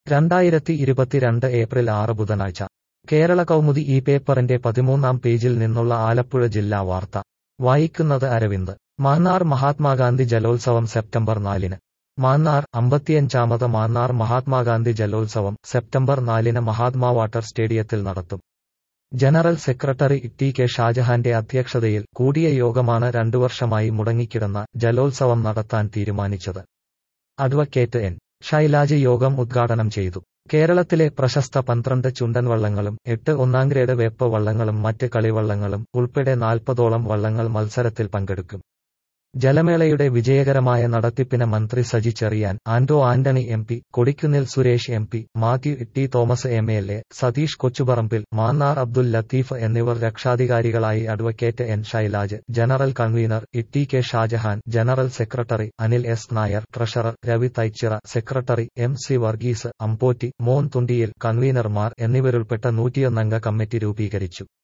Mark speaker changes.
Speaker 1: രണ്ടായിരത്തി ഇരുപത്തിരണ്ട് ഏപ്രിൽ ആറ് ബുധനാഴ്ച കേരള കൗമുദി ഈ പേപ്പറിന്റെ പതിമൂന്നാം പേജിൽ നിന്നുള്ള ആലപ്പുഴ ജില്ലാ വാർത്ത വായിക്കുന്നത് അരവിന്ദ് മാന്നാർ മഹാത്മാഗാന്ധി ജലോത്സവം സെപ്റ്റംബർ നാലിന് മാന്നാർ അമ്പത്തിയഞ്ചാമത് മാന്നാർ മഹാത്മാഗാന്ധി ജലോത്സവം സെപ്റ്റംബർ നാലിന് മഹാത്മാ വാട്ടർ സ്റ്റേഡിയത്തിൽ നടത്തും ജനറൽ സെക്രട്ടറി ടി കെ ഷാജഹാന്റെ അധ്യക്ഷതയിൽ കൂടിയ യോഗമാണ് രണ്ടു വർഷമായി മുടങ്ങിക്കിടന്ന ജലോത്സവം നടത്താൻ തീരുമാനിച്ചത് അഡ്വക്കേറ്റ് എൻ ഷൈലാജ് യോഗം ഉദ്ഘാടനം ചെയ്തു കേരളത്തിലെ പ്രശസ്ത പന്ത്രണ്ട് ചുണ്ടൻ വള്ളങ്ങളും എട്ട് ഒന്നാം ഗ്രേഡ് വേപ്പ് വള്ളങ്ങളും മറ്റ് കളിവള്ളങ്ങളും ഉൾപ്പെടെ നാൽപ്പതോളം വള്ളങ്ങൾ മത്സരത്തിൽ പങ്കെടുക്കും ജലമേളയുടെ വിജയകരമായ നടത്തിപ്പിന് മന്ത്രി Saji Cherian Anto Antony M P Kodikunnil Suresh M P Mathew T Thomas M L A Satheesh Kochuparambil Mannar Abdul Latheef എന്നിവർ രക്ഷാധികാരികളായി advocate N Shailaj general convener T K Shajahan general secretary Anil S Nair treasurer Ravi Thaichira secretary M C Varghese Ambottimon Thundiyil കൺവീനർമാർ എന്നിവരുൾപ്പെട്ട നൂറ്റിയൊന്നംഗ committee രൂപീകരിച്ചു